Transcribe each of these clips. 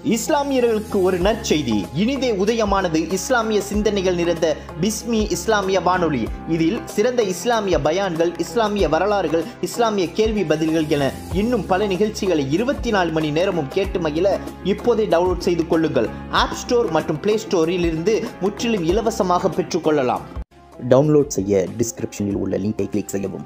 இஸ்லாமியர்களுக்கு ஒரு நற்செய்தி இனிதே உதயமானது இஸ்லாமிய சிந்தனைகள் நிறைந்த பிஸ்மி இஸ்லாமிய வானொலி இதில் சிறந்த இஸ்லாமிய பயான்கள் இஸ்லாமிய வரலாறுகள் இஸ்லாமிய கேள்வி பதில்கள் என இன்னும் பல நிகழ்ச்சிகளை இருபத்தி நாலு மணி நேரமும் கேட்டு மகிழ இப்போதே டவுன்லோட் செய்து கொள்ளுங்கள் ஆப் ஸ்டோர் மற்றும் பிளே ஸ்டோரில் இருந்து முற்றிலும் இலவசமாக பெற்றுக்கொள்ளலாம் டவுன்லோட் செய்ய டிஸ்கிரிப்ஷனில் உள்ள லிங்கை கிளிக் செய்யவும்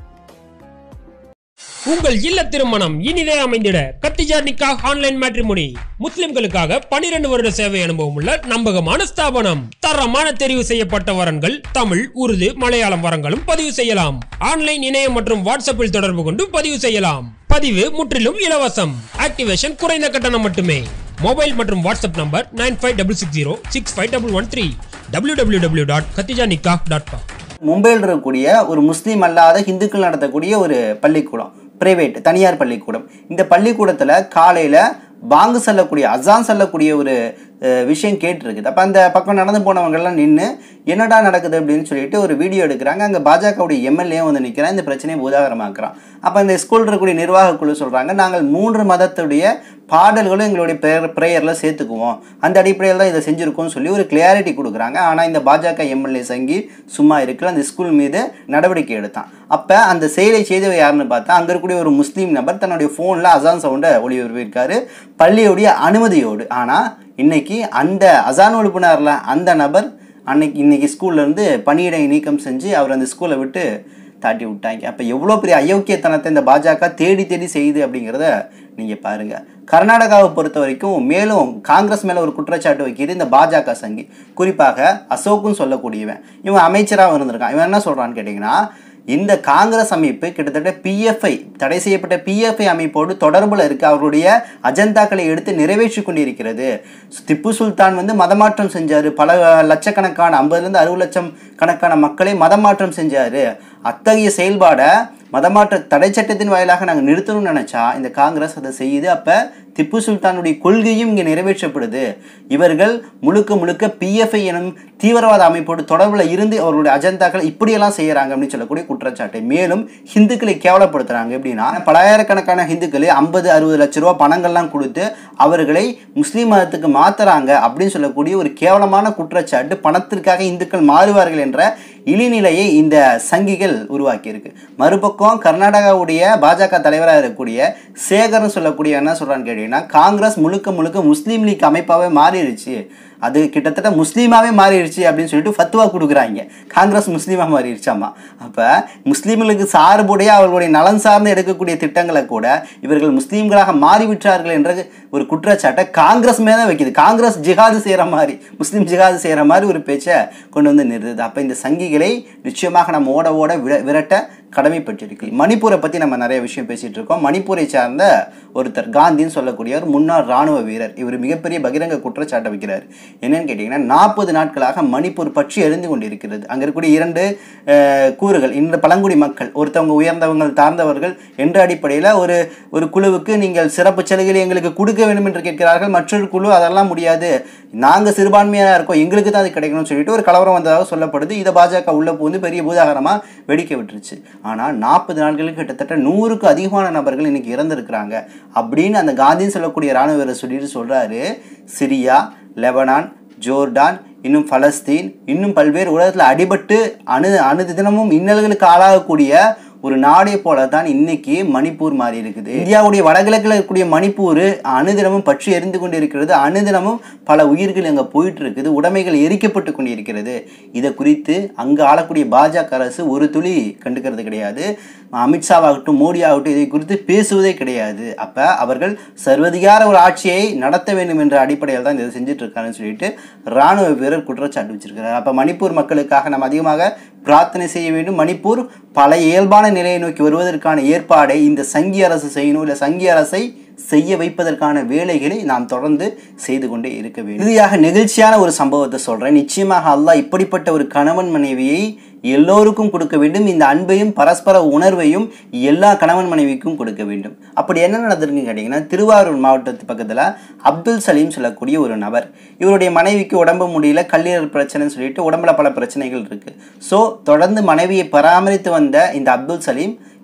உங்கள் இல்ல திருமணம் இனிதே அமைந்திட கத்திஜா நிக்கா ஆன்லைன் மேட்ரிமோனி முஸ்லிம்களுக்காக 12 வருட சேவை அனுபவம் உள்ள நம்பகமான ஸ்தாபனம் தரமான தெரிவு செய்யப்பட்ட வரன்கள் தமிழ் உருது மலையாளம் வரங்களும் பதிவு செய்யலாம் ஆன்லைன் இணையம் மற்றும் வாட்ஸ்அப்பில் தொடர்பு கொண்டு பதிவு செய்யலாம் பதிவு முற்றிலும் இலவசம் ஆக்டிவேஷன் குறைந்த கட்டணம் மட்டுமே மொபைல் மற்றும் WhatsApp number nine five double six zero six five double one three W W W dot Khadija Nikah dot com மும்பையில் இருக்கக்கூடிய ஒரு முஸ்லீம் அல்லாத இந்துக்கள் நடத்தக்கூடிய ஒரு பள்ளிக்கூடம் பிரைவேட் தனியார் பள்ளிக்கூடம் இந்த பள்ளிக்கூடத்தில் காலையில் பாங்கு செல்லக்கூடிய அசான் செல்லக்கூடிய ஒரு அஹ், விஷயம் கேட்டிருக்குது அப்போ அந்த பக்கம் நடந்து போனவங்கெல்லாம் நின்று என்னடா நடக்குது அப்படின்னு சொல்லிட்டு ஒரு வீடியோ எடுக்கிறாங்க அங்கே பாஜகவுடைய எம்எல்ஏ வந்து நிற்கிறான் இந்த பிரச்சனையை உதாகரமாக்குறான் அப்போ இந்த ஸ்கூல் இருக்கக்கூடிய நிர்வாக குழு சொல்கிறாங்க நாங்கள் மூன்று மதத்துடைய பாடல்களும் எங்களுடைய ப்ரேயர் ப்ரேயரில் சேர்த்துக்குவோம் அந்த அடிப்படையில் தான் இதை செஞ்சுருக்கோம்னு சொல்லி ஒரு கிளியாரிட்டி கொடுக்குறாங்க ஆனால் இந்த பாஜக எம்எல்ஏ சங்கி சும்மா இருக்கல அந்த ஸ்கூல் மீது நடவடிக்கை எடுத்தான் அப்போ அந்த செயலை செய்தவர் யாருன்னு பார்த்தா அங்கே இருக்கக்கூடிய ஒரு முஸ்லீம் நபர் தன்னுடைய ஃபோனில் அசான் சவுண்டை ஒளிபரப்பியிருக்காரு பள்ளியுடைய அனுமதியோடு ஆனால் இன்னைக்கு அந்த அசான் ஒழுப்பினார்ல அந்த நபர் அன்னைக்கு இன்னைக்கு ஸ்கூல்ல இருந்து பணியிடை நீக்கம் செஞ்சு அவர் அந்த ஸ்கூலை விட்டு தாட்டி விட்டாங்க அப்போ எவ்வளோ பெரிய அயோக்கியத்தனத்தை இந்த பாஜக தேடி தேடி செய்யுது அப்படிங்கிறத நீங்கள் பாருங்கள் கர்நாடகாவை பொறுத்த வரைக்கும் மேலும் காங்கிரஸ் மேலே ஒரு குற்றச்சாட்டு வைக்கிறது இந்த பாஜக சங்கி குறிப்பாக அசோக்குன்னு சொல்லக்கூடியவன் இவன் அமைச்சராக இருந்திருக்கான் இவன் என்ன சொல்கிறான்னு கேட்டிங்கன்னா இந்த காங்கிரஸ் அமைப்பு கிட்டத்தட்ட பிஎஃப்ஐ தடை செய்யப்பட்ட பிஎஃப்ஐ அமைப்போடு தொடர்பில் இருக்க அவருடைய அஜெண்டாக்களை எடுத்து நிறைவேற்றி கொண்டிருக்கிறது திப்பு சுல்தான் வந்து மதமாற்றம் செஞ்சார் பல லட்சக்கணக்கான ஐம்பதுலேருந்து அறுபது லட்சம் கணக்கான மக்களை மதமாற்றம் செஞ்சார் அத்தகைய செயல்பாடை மதமாற்ற தடை சட்டத்தின் வாயிலாக நாங்கள் நிறுத்தணும்னு நினச்சா இந்த காங்கிரஸ் அதை செய்யுது அப்போ திப்பு சுல்தானுடைய கொள்கையும் இங்கே நிறைவேற்றப்படுது இவர்கள் முழுக்க முழுக்க பிஎஃப்ஐ எனும் தீவிரவாத அமைப்போடு தொடர்பில் இருந்து அவர்களுடைய அஜெண்டாக்கள் இப்படியெல்லாம் செய்கிறாங்க அப்படின்னு சொல்லக்கூடிய குற்றச்சாட்டு மேலும் ஹிந்துக்களை கேவலப்படுத்துகிறாங்க எப்படின்னா பலாயிரக்கணக்கான ஹிந்துக்களை ஐம்பது அறுபது லட்ச ரூபா பணங்கள்லாம் கொடுத்து அவர்களை முஸ்லீம் மதத்துக்கு மாத்துறாங்க அப்படின்னு சொல்லக்கூடிய ஒரு கேவலமான குற்றச்சாட்டு பணத்திற்காக இந்துக்கள் மாறுவார்கள் என்ற இழிநிலையை இந்த சங்கிகள் உருவாக்கியிருக்கு மறுபக்கம் கர்நாடகாவுடைய பாஜக தலைவராக இருக்கக்கூடிய சேகர்னு சொல்லக்கூடிய என்ன சொல்கிறான்னு கேட்டீங்கன்னா காங்கிரஸ் முழுக்க முழுக்க முஸ்லீம் லீக் அமைப்பாகவே மாறிடுச்சு அது கிட்டத்தட்ட முஸ்லீமாகவே மாறிடுச்சு அப்படின்னு சொல்லிட்டு ஃபத்வா கொடுக்குறாங்க காங்கிரஸ் முஸ்லீமாக மாறிடுச்சாமா அப்போ முஸ்லீம்களுக்கு சார்புடைய அவர்களுடைய நலன் சார்ந்து எடுக்கக்கூடிய திட்டங்களை கூட இவர்கள் முஸ்லீம்களாக மாறிவிட்டார்கள் என்ற ஒரு குற்றச்சாட்டை காங்கிரஸ் மேலே வைக்குது காங்கிரஸ் ஜிகாது செய்கிற மாதிரி முஸ்லீம் ஜிகாது செய்கிற மாதிரி ஒரு பேச்சை கொண்டு வந்து நிறுத்துது அப்போ இந்த சங்கிகளை நிச்சயமாக நம்ம ஓட ஓட விர விரட்ட கடமைப்பட்டிருக்கு மணிப்பூரை பற்றி நம்ம நிறைய விஷயம் பேசிகிட்டு இருக்கோம் மணிப்பூரை சார்ந்த ஒருத்தர் காந்தின்னு சொல்லக்கூடியவர் முன்னாள் ராணுவ வீரர் இவர் மிகப்பெரிய பகிரங்க குற்றச்சாட்டை வைக்கிறார் என்னன்னு கேட்டிங்கன்னா நாற்பது நாட்களாக மணிப்பூர் பற்றி எரிந்து கொண்டிருக்கிறது அங்கே இருக்கக்கூடிய இரண்டு அஹ், கூறுகள் இந்த பழங்குடி மக்கள் ஒருத்தவங்க உயர்ந்தவங்க தாழ்ந்தவர்கள் என்ற அடிப்படையில் ஒரு ஒரு குழுவுக்கு நீங்கள் சிறப்பு சலுகைகளை எங்களுக்கு கொடுக்க வேண்டும் என்று கேட்கிறார்கள் மற்றொரு குழு அதெல்லாம் முடியாது நாங்கள் சிறுபான்மையாக இருக்கோம் எங்களுக்கு தான் அது கிடைக்கணும்னு சொல்லிட்டு ஒரு கலவரம் வந்ததாக சொல்லப்படுது இதை பாஜக உள்ள புகுந்து பெரிய பூதாகரமாக வெடிக்க விட்டுருச்சு ஆனால் நாற்பது நாட்களுக்கு கிட்டத்தட்ட நூறுக்கு அதிகமான நபர்கள் இன்னைக்கு இறந்துருக்கிறாங்க அப்படின்னு அந்த காந்தின்னு சொல்லக்கூடிய ராணுவ வீரர் சொல்லிட்டு சொல்கிறாரு சிரியா லெபனான் ஜோர்டான் இன்னும் பலஸ்தீன் இன்னும் பல்வேறு உலகத்தில் அடிபட்டு அணு அனுதினமும் இன்னல்களுக்கு ஆளாகக்கூடிய ஒரு நாடே போல தான் இன்னைக்கு மணிப்பூர் மாறி இருக்குது இந்தியாவுடைய வடகிழக்கில் இருக்கக்கூடிய மணிப்பூர் அனுதினமும் பற்றி எரிந்து கொண்டு இருக்கிறது அனுதினமும் பல உயிர்கள் அங்கே போயிட்டு இருக்குது உடைமைகள் எரிக்கப்பட்டு கொண்டு இருக்கிறது இதை குறித்து அங்கே ஆளக்கூடிய பாஜக அரசு ஒரு துளி கண்டுக்கிறது கிடையாது அமித்ஷாவாகட்டும் மோடி ஆகட்டும் இதை குறித்து பேசுவதே கிடையாது அப்போ அவர்கள் சர்வதிகார ஒரு ஆட்சியை நடத்த வேண்டும் என்ற அடிப்படையில் தான் இதை செஞ்சுட்டு இருக்காருன்னு சொல்லிட்டு ராணுவ வீரர் குற்றச்சாட்டு வச்சிருக்கிறார் அப்போ மணிப்பூர் மக்களுக்காக நம்ம அதிகமாக பிரார்த்தனை செய்ய வேண்டும் மணிப்பூர் பல இயல்பான நிலையை நோக்கி வருவதற்கான ஏற்பாடை இந்த சங்கி அரசு செய்யணும் இல்லை சங்கி அரசை செய்ய வைப்பதற்கான வேலைகளை நாம் தொடர்ந்து செய்து கொண்டே இருக்க வேண்டும் இறுதியாக நெகிழ்ச்சியான ஒரு சம்பவத்தை சொல்கிறேன் நிச்சயமாக அல்லாஹ் இப்படிப்பட்ட ஒரு கணவன் மனைவியை எல்லோருக்கும் கொடுக்க வேண்டும் இந்த அன்பையும் பரஸ்பர உணர்வையும் எல்லா கணவன் மனைவிக்கும் கொடுக்க வேண்டும் அப்படி என்ன நடந்திருக்குன்னு கேட்டிங்கன்னா திருவாரூர் மாவட்டத்து பக்கத்தில் அப்துல் சலீம் சொல்லக்கூடிய ஒரு நபர் இவருடைய மனைவிக்கு உடம்பு முடியல கல்லீரல் பிரச்சனைன்னு சொல்லிட்டு உடம்புல பல பிரச்சனைகள் இருக்குது ஸோ தொடர்ந்து மனைவியை பராமரித்து வந்த இந்த அப்துல் சலீம்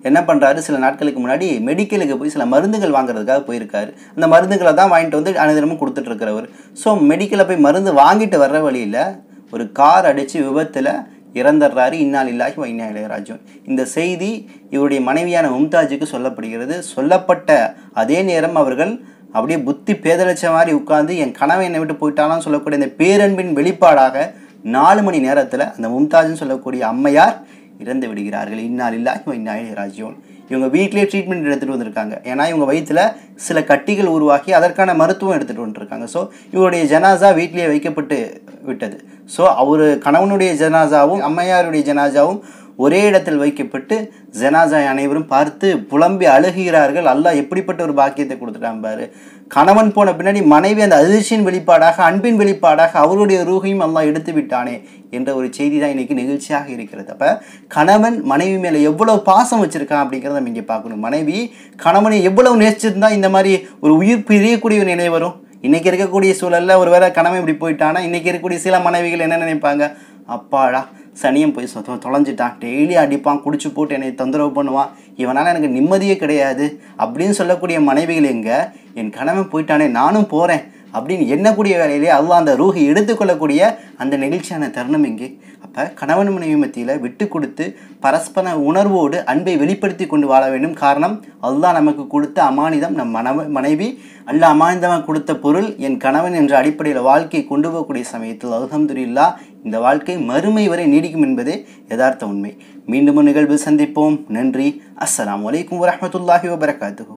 என்ன பண்ணுறாரு சில நாட்களுக்கு முன்னாடி மெடிக்கலுக்கு போய் சில மருந்துகள் வாங்குறதுக்காக போயிருக்காரு அந்த மருந்துகளை தான் வாங்கிட்டு வந்து அனைதினமும் கொடுத்துட்டு இருக்கிறவர் ஸோ மெடிக்கலில் போய் மருந்து வாங்கிட்டு வர்ற வழியில் ஒரு கார் அடித்து விபத்தில் இறந்துடுறாரு இன்னால் இல்லாஹி வைனா இளையராஜன் இந்த செய்தி இவருடைய மனைவியான மும்தாஜுக்கு சொல்லப்படுகிறது சொல்லப்பட்ட அதே நேரம் அவர்கள் அப்படியே புத்தி பேதளிச்ச மாதிரி உட்கார்ந்து என் கனவை என்னை விட்டு போயிட்டாலும் சொல்லக்கூடிய இந்த பேரன்பின் வெளிப்பாடாக நாலு மணி நேரத்தில் அந்த மும்தாஜ்னு சொல்லக்கூடிய அம்மையார் இறந்து விடுகிறார்கள் இன்னால் இல்லாஹி வைனா இளையராஜன் இவங்க வீட்டிலேயே ட்ரீட்மெண்ட் எடுத்துகிட்டு வந்திருக்காங்க ஏன்னா இவங்க வயிற்றில் சில கட்டிகள் உருவாக்கி அதற்கான மருத்துவம் எடுத்துகிட்டு வந்துருக்காங்க ஸோ இவருடைய ஜனாசா வீட்டிலேயே வைக்கப்பட்டு விட்டது ஸோ அவர் கணவனுடைய ஜனாசாவும் அம்மையாருடைய ஜனாசாவும் ஒரே இடத்தில் வைக்கப்பட்டு ஜனாசா அனைவரும் பார்த்து புலம்பி அழுகிறார்கள் அல்லாஹ் எப்படிப்பட்ட ஒரு பாக்கியத்தை கொடுத்துட்டான் பாரு கணவன் போன பின்னாடி மனைவி அந்த அதிர்ச்சியின் வெளிப்பாடாக அன்பின் வெளிப்பாடாக அவருடைய ரூகையும் அல்லாஹ் எடுத்து விட்டானே என்ற ஒரு செய்தி தான் இன்னைக்கு நிகழ்ச்சியாக இருக்கிறது அப்போ கணவன் மனைவி மேலே எவ்வளவு பாசம் வச்சிருக்கான் அப்படிங்கிறத நம்ம இங்கே பார்க்கணும் மனைவி கணவனை எவ்வளவு நேசிச்சிருந்தா இந்த மாதிரி ஒரு உயிர் பிரியக்கூடிய ஒரு நிலை வரும் இன்னைக்கு இருக்கக்கூடிய சூழல்ல ஒருவேளை கணவன் இப்படி போயிட்டானா இன்னைக்கு இருக்கக்கூடிய சில மனைவிகள் என்ன நினைப்பாங்க அப்பாடா சனியம் போய் சொ- தொ- தொலைஞ்சிட்டான் டெய்லி அடிப்பான் குடிச்சு போட்டு என்னை தொந்தரவு பண்ணுவான் இவனால் எனக்கு நிம்மதியே கிடையாது அப்படின்னு சொல்லக்கூடிய மனைவிகள் எங்க என் கணவன் போயிட்டானே நானும் போகிறேன் அப்படின்னு எண்ணக்கூடிய வேலையிலே அல்லாஹ் அந்த ரூஹை எடுத்துக்கொள்ளக்கூடிய அந்த நெகிழ்ச்சியான தருணம் எங்கே அப்போ கணவன் மனைவி மத்தியில் விட்டு கொடுத்து பரஸ்பர உணர்வோடு அன்பை வெளிப்படுத்தி கொண்டு வாழ வேண்டும் காரணம் அல்லாஹ் நமக்கு கொடுத்த அமானிதம் நம் மனவ மனைவி அல்ல அமானிதமாக கொடுத்த பொருள் என் கணவன் என்ற அடிப்படையில் வாழ்க்கையை கொண்டு போகக்கூடிய சமயத்தில் அல்ஹம்துலில்லாஹ் இந்த வாழ்க்கை மறுமை வரை நீடிக்கும் என்பதே யதார்த்த உண்மை மீண்டும் ஒரு நிகழ்வு சந்திப்போம் நன்றி அஸ்ஸலாமு அலைக்கும் வரஹ்மத்துல்லாஹி வபரகாத்துஹு